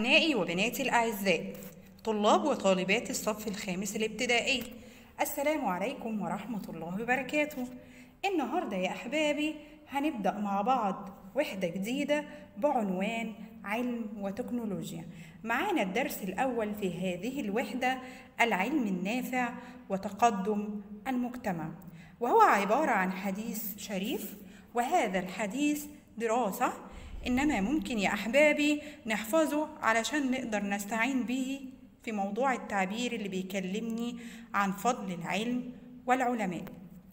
أبنائي وبناتي الأعزاء طلاب وطالبات الصف الخامس الابتدائي السلام عليكم ورحمة الله وبركاته النهاردة يا أحبابي هنبدأ مع بعض وحدة جديدة بعنوان علم وتكنولوجيا معانا الدرس الأول في هذه الوحدة العلم النافع وتقدم المجتمع وهو عبارة عن حديث شريف وهذا الحديث دراسة إنما ممكن يا أحبابي نحفظه علشان نقدر نستعين به في موضوع التعبير اللي بيكلمني عن فضل العلم والعلماء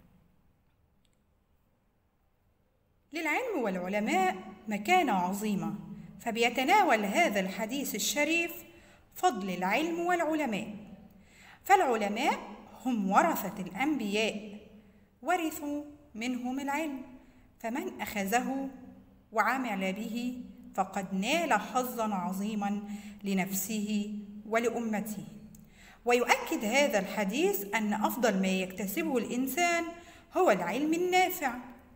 للعلم والعلماء مكانة عظيمة فبيتناول هذا الحديث الشريف فضل العلم والعلماء فالعلماء هم ورثة الأنبياء ورثوا منهم العلم فمن أخذه وعمل به فقد نال حظا عظيما لنفسه ولأمته ويؤكد هذا الحديث أن أفضل ما يكتسبه الإنسان هو العلم النافع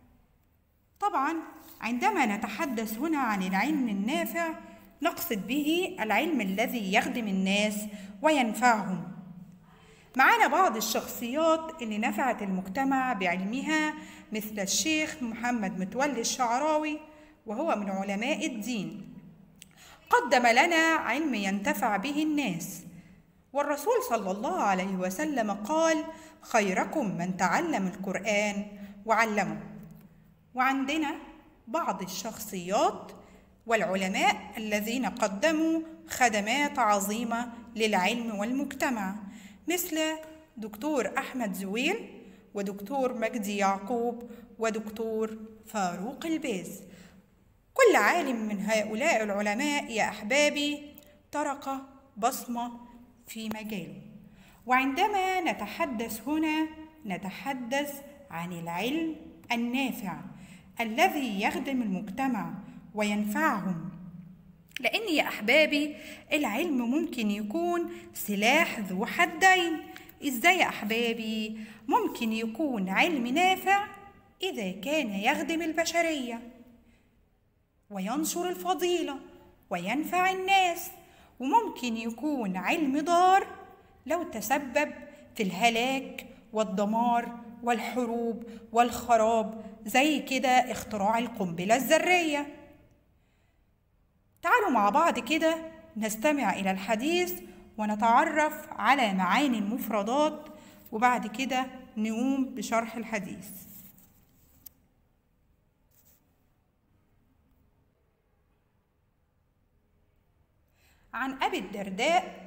طبعا عندما نتحدث هنا عن العلم النافع نقصد به العلم الذي يخدم الناس وينفعهم معانا بعض الشخصيات اللي نفعت المجتمع بعلمها مثل الشيخ محمد متولي الشعراوي وهو من علماء الدين قدم لنا علم ينتفع به الناس والرسول صلى الله عليه وسلم قال خيركم من تعلم القرآن وعلمه وعندنا بعض الشخصيات والعلماء الذين قدموا خدمات عظيمة للعلم والمجتمع مثل دكتور أحمد زويل ودكتور مجدي يعقوب ودكتور فاروق الباز كل عالم من هؤلاء العلماء يا أحبابي ترك بصمة في مجاله وعندما نتحدث هنا نتحدث عن العلم النافع الذي يخدم المجتمع وينفعهم لأن يا أحبابي العلم ممكن يكون سلاح ذو حدين إزاي يا أحبابي ممكن يكون علم نافع إذا كان يخدم البشرية وينشر الفضيلة وينفع الناس وممكن يكون علم ضار لو تسبب في الهلاك والدمار والحروب والخراب زي كده اختراع القنبلة الذرية تعالوا مع بعض كده نستمع إلى الحديث ونتعرف على معاني المفردات وبعد كده نقوم بشرح الحديث عن أبي الدرداء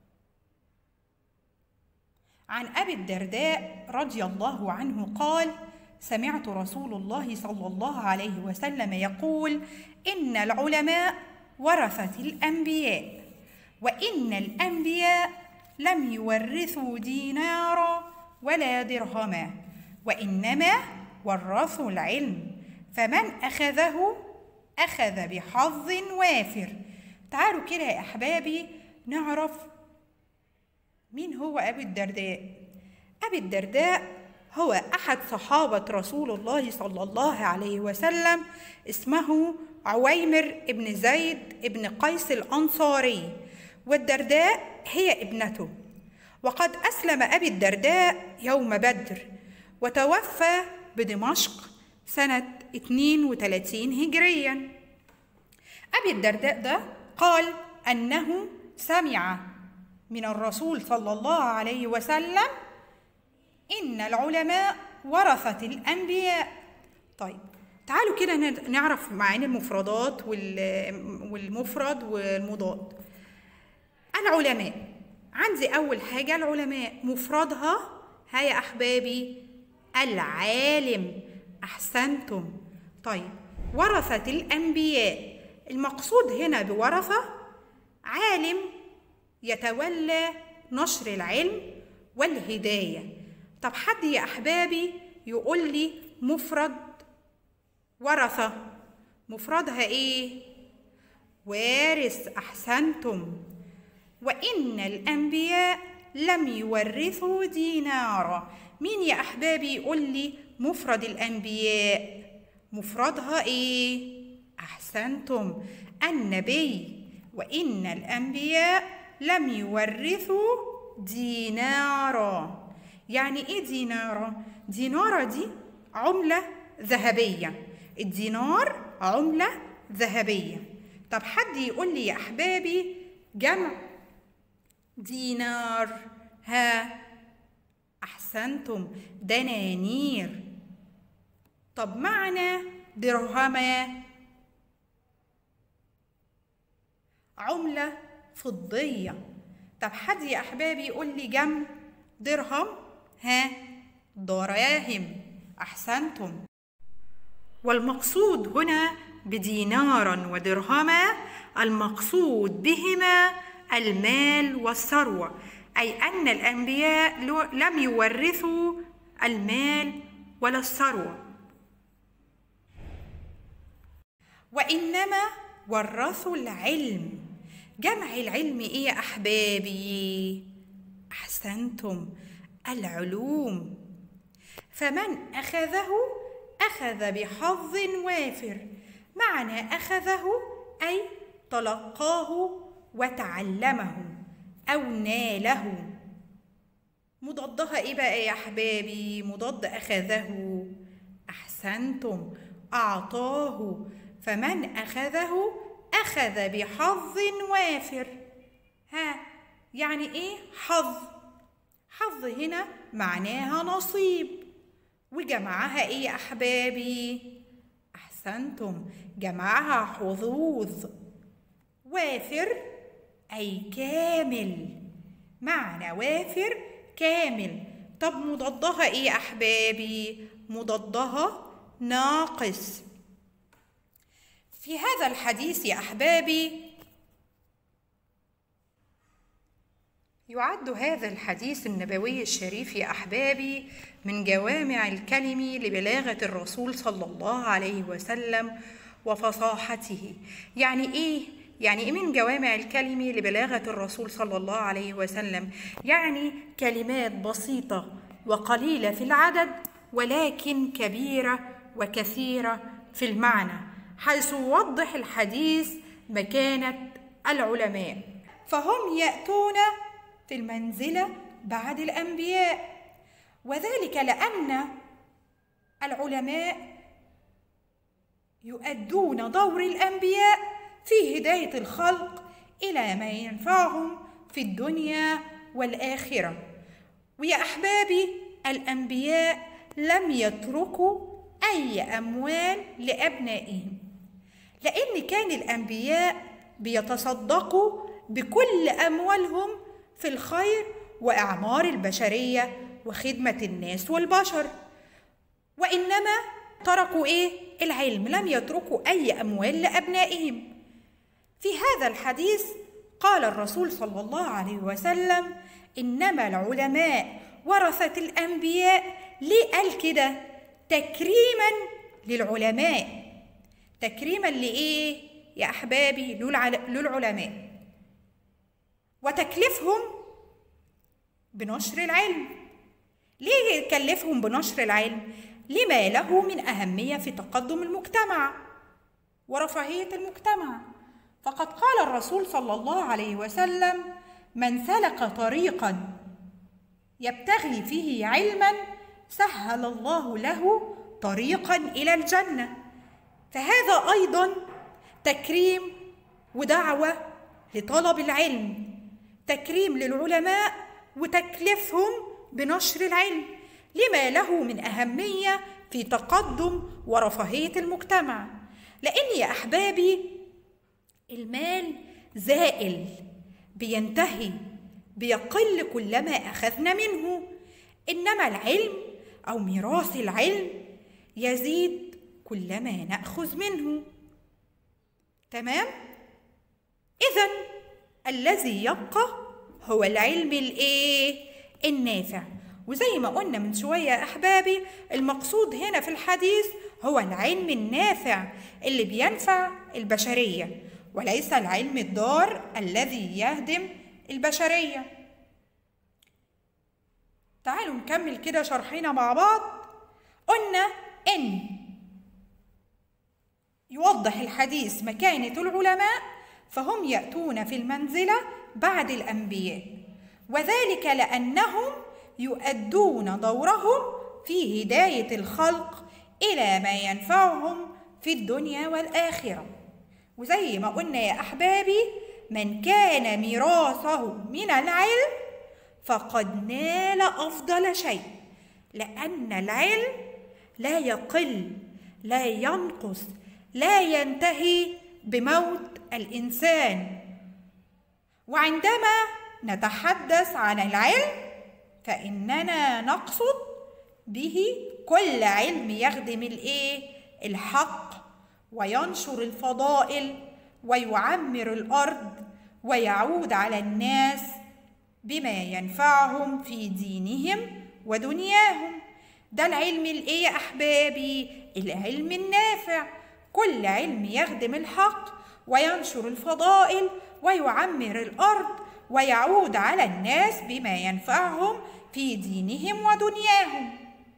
عن أبي الدرداء رضي الله عنه قال سمعت رسول الله صلى الله عليه وسلم يقول إن العلماء ورثة الأنبياء وإن الأنبياء لم يورثوا دينارا ولا درهما وإنما ورثوا العلم فمن أخذه أخذ بحظ وافر تعالوا كده يا أحبابي نعرف مين هو أبي الدرداء أبي الدرداء هو أحد صحابة رسول الله صلى الله عليه وسلم اسمه عويمر ابن زيد ابن قيس الأنصاري والدرداء هي ابنته وقد أسلم أبي الدرداء يوم بدر وتوفى بدمشق سنة 32 هجريا أبي الدرداء ده قال أنه سمع من الرسول صلى الله عليه وسلم إن العلماء ورثة الأنبياء طيب تعالوا كده نعرف معاني المفردات والمفرد والمضاد العلماء عندي أول حاجة العلماء مفردها ها يا أحبابي العالم أحسنتم طيب ورثة الأنبياء المقصود هنا بورثة عالم يتولى نشر العلم والهداية طب حد يا أحبابي يقول لي مفرد ورثة مفردها إيه؟ وارث أحسنتم وإن الأنبياء لم يورثوا دينارا مين يا أحبابي يقول لي مفرد الأنبياء مفردها إيه؟ أحسنتم النبي وإن الأنبياء لم يورثوا دينارا يعني إيه دينارا؟ دينارا دي عملة ذهبية الدينار عملة ذهبية طب حد يقول لي يا أحبابي جمع دينار ها أحسنتم دنانير طب معنى درهما عملة فضية طب حد يا أحبابي يقول لي جمع درهم ها دراهم أحسنتم والمقصود هنا بدينارا ودرهما المقصود بهما المال والثروة أي أن الأنبياء لم يورثوا المال ولا الثروة وإنما ورثوا العلم جمع العلم إيه يا أحبابي؟ أحسنتم العلوم فمن أخذه أخذ بحظ وافر معنى أخذه أي تلقاه وتعلمه أو ناله مضادها إيه بقى يا أحبابي مضاد أخذه أحسنتم أعطاه فمن أخذه أخذ بحظ وافر ها يعني إيه حظ حظ هنا معناها نصيب وجمعها إيه يا أحبابي أحسنتم جمعها حظوظ وافر أي كامل معنى وافر كامل طب مضادها إيه يا أحبابي مضادها ناقص في هذا الحديث يا أحبابي يعد هذا الحديث النبوي الشريف يا أحبابي من جوامع الكلم لبلاغة الرسول صلى الله عليه وسلم وفصاحته يعني إيه؟ يعني إيه من جوامع الكلم لبلاغة الرسول صلى الله عليه وسلم؟ يعني كلمات بسيطة وقليلة في العدد ولكن كبيرة وكثيرة في المعنى حيث يوضح الحديث مكانة العلماء فهم يأتون في المنزلة بعد الأنبياء وذلك لأن العلماء يؤدون دور الأنبياء في هداية الخلق إلى ما ينفعهم في الدنيا والآخرة ويا أحبابي الأنبياء لم يتركوا أي أموال لأبنائهم لأن كان الأنبياء بيتصدقوا بكل أموالهم في الخير وإعمار البشرية وخدمة الناس والبشر وإنما تركوا إيه؟ العلم لم يتركوا أي أموال لأبنائهم في هذا الحديث قال الرسول صلى الله عليه وسلم إنما العلماء ورثة الأنبياء ليه قال كده؟ تكريما للعلماء تكريما لإيه يا أحبابي للعلماء وتكليفهم بنشر العلم ليه يكلفهم بنشر العلم لما له من أهمية في تقدم المجتمع ورفاهية المجتمع فقد قال الرسول صلى الله عليه وسلم من سلك طريقا يبتغي فيه علما سهل الله له طريقا إلى الجنة فهذا أيضا تكريم ودعوة لطلب العلم تكريم للعلماء وتكليفهم بنشر العلم لما له من أهمية في تقدم ورفاهية المجتمع لأن يا أحبابي المال زائل بينتهي بيقل كلما أخذنا منه إنما العلم أو ميراث العلم يزيد كلما نأخذ منه تمام؟ إذا الذي يبقى هو العلم الإيه؟ النافع وزي ما قلنا من شوية يا أحبابي المقصود هنا في الحديث هو العلم النافع اللي بينفع البشرية وليس العلم الضار الذي يهدم البشرية تعالوا نكمل كده شرحنا مع بعض قلنا إن يوضح الحديث مكانة العلماء فهم يأتون في المنزلة بعد الأنبياء وذلك لأنهم يؤدون دورهم في هداية الخلق إلى ما ينفعهم في الدنيا والآخرة وزي ما قلنا يا أحبابي من كان ميراثه من العلم فقد نال أفضل شيء لأن العلم لا يقل لا ينقص لا ينتهي بموت الإنسان وعندما نتحدث عن العلم فإننا نقصد به كل علم يخدم الإيه؟ الحق وينشر الفضائل ويعمر الأرض ويعود على الناس بما ينفعهم في دينهم ودنياهم ده العلم الايه يا احبابي العلم النافع كل علم يخدم الحق وينشر الفضائل ويعمر الارض ويعود على الناس بما ينفعهم في دينهم ودنياهم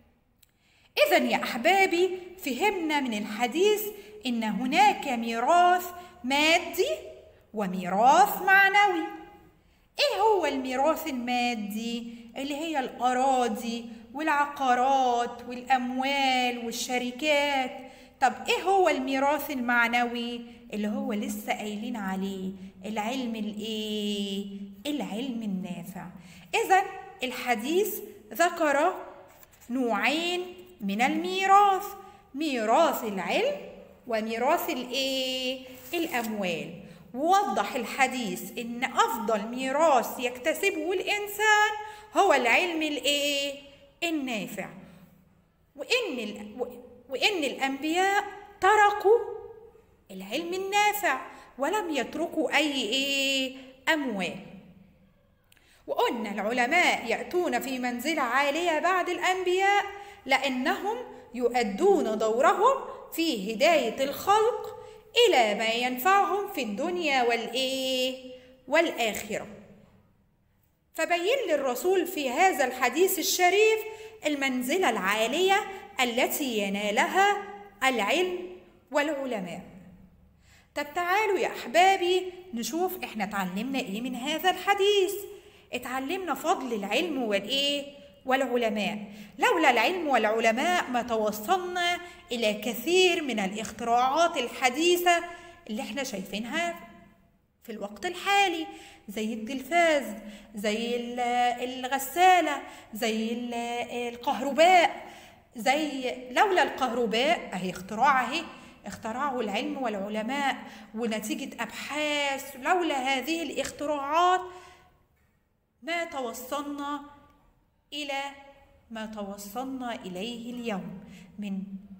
اذا يا احبابي فهمنا من الحديث ان هناك ميراث مادي وميراث معنوي ايه هو الميراث المادي اللي هي الاراضي والعقارات والاموال والشركات طب ايه هو الميراث المعنوي اللي هو لسه قايلين عليه العلم الايه العلم النافع اذا الحديث ذكر نوعين من الميراث ميراث العلم وميراث الايه الاموال ووضح الحديث ان افضل ميراث يكتسبه الانسان هو العلم الايه النافع وان ال... وان الانبياء تركوا العلم النافع ولم يتركوا اي ايه اموال وقلنا العلماء ياتون في منزله عاليه بعد الانبياء لانهم يؤدون دورهم في هدايه الخلق إلى ما ينفعهم في الدنيا والإيه والآخرة فبين للرسول في هذا الحديث الشريف المنزلة العالية التي ينالها العلم والعلماء طب تعالوا يا أحبابي نشوف إحنا اتعلمنا إيه من هذا الحديث اتعلمنا فضل العلم والإيه والعلماء لولا العلم والعلماء ما توصلنا الى كثير من الاختراعات الحديثه اللي احنا شايفينها في الوقت الحالي زي التلفاز زي الغساله زي الكهرباء زي لولا الكهرباء اهي اختراع اهي اخترعه العلم والعلماء ونتيجه ابحاث لولا هذه الاختراعات ما توصلنا الى ما توصلنا اليه اليوم من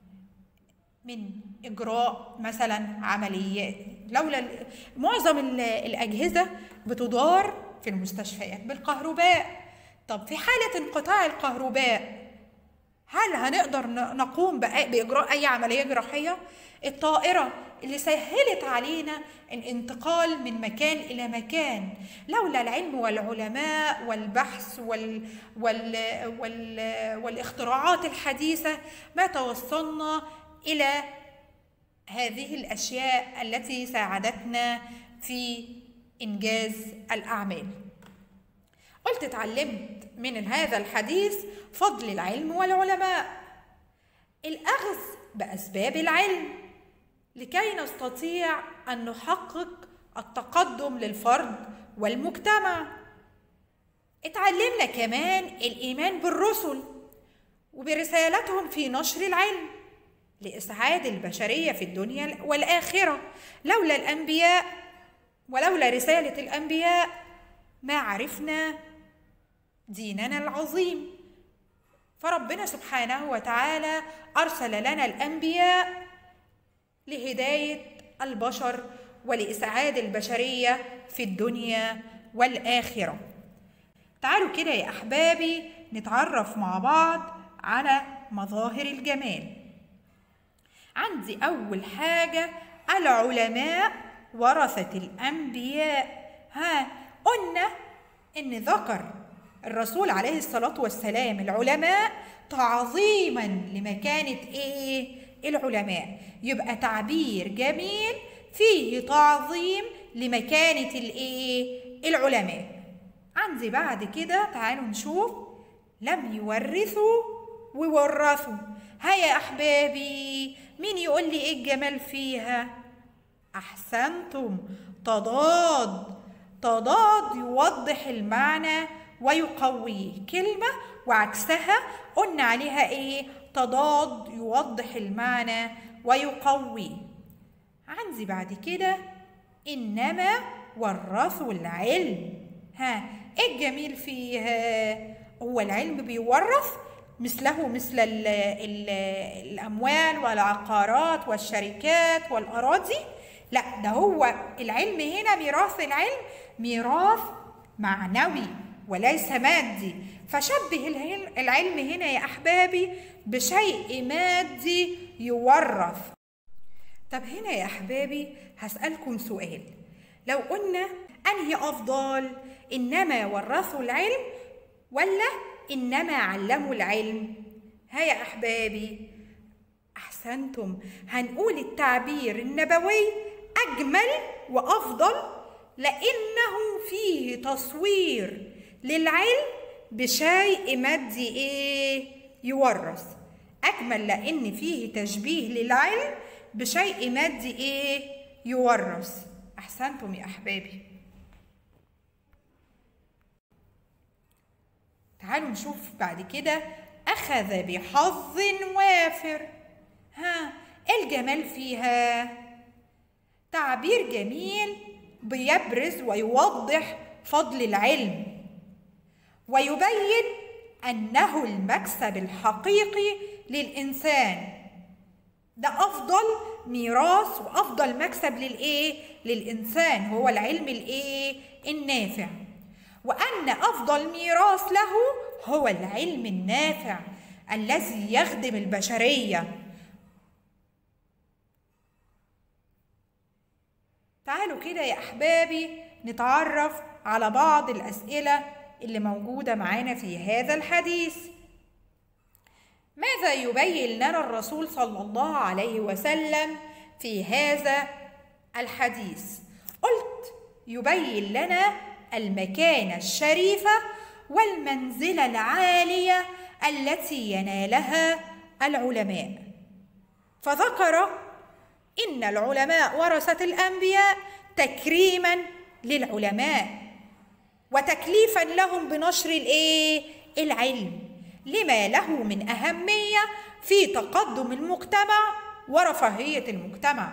من اجراء مثلا عمليات لولا معظم الاجهزه بتدار في المستشفيات بالكهرباء طب في حاله انقطاع الكهرباء هل هنقدر نقوم باجراء اي عمليه جراحيه الطائره اللي سهلت علينا الانتقال من مكان الى مكان لولا العلم والعلماء والبحث وال وال وال والاختراعات الحديثه ما توصلنا الى هذه الاشياء التي ساعدتنا في انجاز الاعمال قلت اتعلمت من هذا الحديث فضل العلم والعلماء الاخذ باسباب العلم لكي نستطيع ان نحقق التقدم للفرد والمجتمع اتعلمنا كمان الايمان بالرسل وبرسالتهم في نشر العلم لاسعاد البشريه في الدنيا والاخره لولا الانبياء ولولا رساله الانبياء ما عرفنا ديننا العظيم فربنا سبحانه وتعالى ارسل لنا الانبياء لهدايه البشر ولاسعاد البشريه في الدنيا والاخره تعالوا كده يا احبابي نتعرف مع بعض على مظاهر الجمال عندي اول حاجه العلماء ورثه الانبياء ها قلنا ان ذكر الرسول عليه الصلاه والسلام العلماء تعظيما لمكانه ايه العلماء يبقى تعبير جميل فيه تعظيم لمكانة الايه العلماء عندي بعد كده تعالوا نشوف لم يورثوا وورثوا ها يا احبابي مين يقول لي ايه الجمال فيها احسنتم تضاد تضاد يوضح المعنى ويقويه كلمة وعكسها قلنا عليها ايه تضاد يوضح المعنى ويقويه عندي بعد كده إنما ورثوا العلم ها ايه الجميل فيها هو العلم بيورث مثله مثل ال ال الأموال والعقارات والشركات والأراضي لا ده هو العلم هنا ميراث العلم ميراث معنوي وليس مادي فشبه العلم هنا يا أحبابي بشيء مادي يورث طب هنا يا أحبابي هسألكم سؤال لو قلنا أنهي أفضل إنما ورثوا العلم ولا إنما علموا العلم ها يا أحبابي أحسنتم هنقول التعبير النبوي أجمل وأفضل لأنه فيه تصوير للعلم بشيء مادي إيه يورث أجمل لأن فيه تشبيه للعلم بشيء مادي إيه يورث أحسنتم يا أحبابي تعالوا نشوف بعد كده أخذ بحظ وافر ها إيه الجمال فيها تعبير جميل بيبرز ويوضح فضل العلم ويبين أنه المكسب الحقيقي للإنسان ده أفضل ميراث وأفضل مكسب للإيه؟ للإنسان هو العلم الإيه؟ النافع وأن أفضل ميراث له هو العلم النافع الذي يخدم البشرية تعالوا كده يا أحبابي نتعرف على بعض الأسئلة اللي موجودة معانا في هذا الحديث ماذا يبين لنا الرسول صلى الله عليه وسلم في هذا الحديث قلت يبين لنا المكانة الشريفة والمنزلة العالية التي ينالها العلماء فذكر إن العلماء ورثة الأنبياء تكريما للعلماء وتكليفا لهم بنشر الايه العلم لما له من اهميه في تقدم المجتمع ورفاهيه المجتمع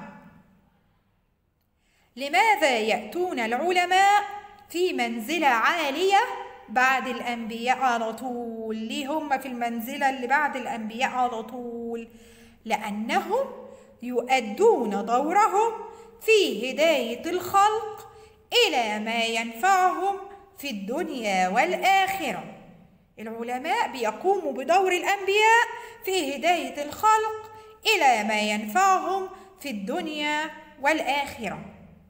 لماذا ياتون العلماء في منزله عاليه بعد الانبياء على طول ليه هم في المنزله اللي بعد الانبياء على طول لانهم يؤدون دورهم في هدايه الخلق الى ما ينفعهم في الدنيا والاخره العلماء بيقوموا بدور الانبياء في هدايه الخلق الى ما ينفعهم في الدنيا والاخره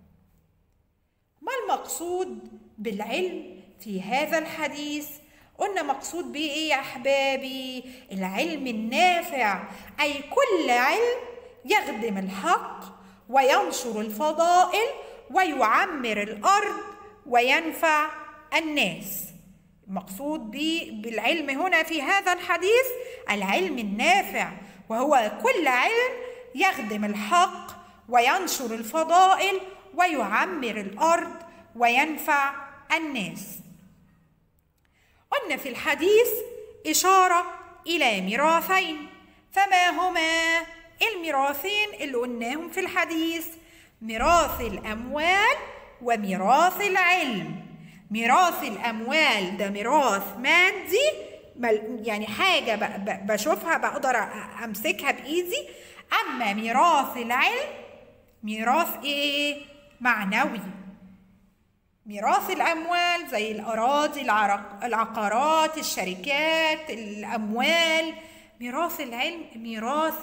ما المقصود بالعلم في هذا الحديث قلنا مقصود بيه ايه يا احبابي العلم النافع اي كل علم يخدم الحق وينشر الفضائل ويعمر الارض وينفع الناس المقصود بالعلم هنا في هذا الحديث العلم النافع وهو كل علم يخدم الحق وينشر الفضائل ويعمر الارض وينفع الناس قلنا في الحديث اشاره الى ميراثين فما هما الميراثين اللي قلناهم في الحديث ميراث الاموال وميراث العلم ميراث الاموال ده ميراث مادي يعني حاجه بشوفها بقدر امسكها بايدي اما ميراث العلم ميراث ايه معنوي ميراث الاموال زي الاراضي العقارات الشركات الاموال ميراث العلم ميراث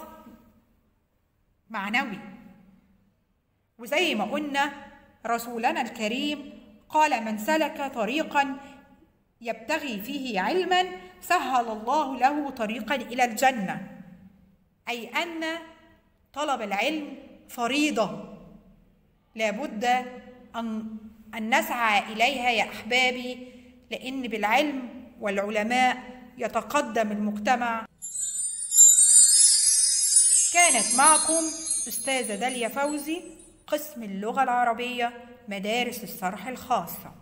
معنوي وزي ما قلنا رسولنا الكريم قال من سلك طريقا يبتغي فيه علما سهل الله له طريقا الى الجنه اي ان طلب العلم فريضه لابد أن, أن نسعى إليها يا أحبابي لأن بالعلم والعلماء يتقدم المجتمع كانت معكم أستاذة داليا فوزي قسم اللغة العربية مدارس الصرح الخاصة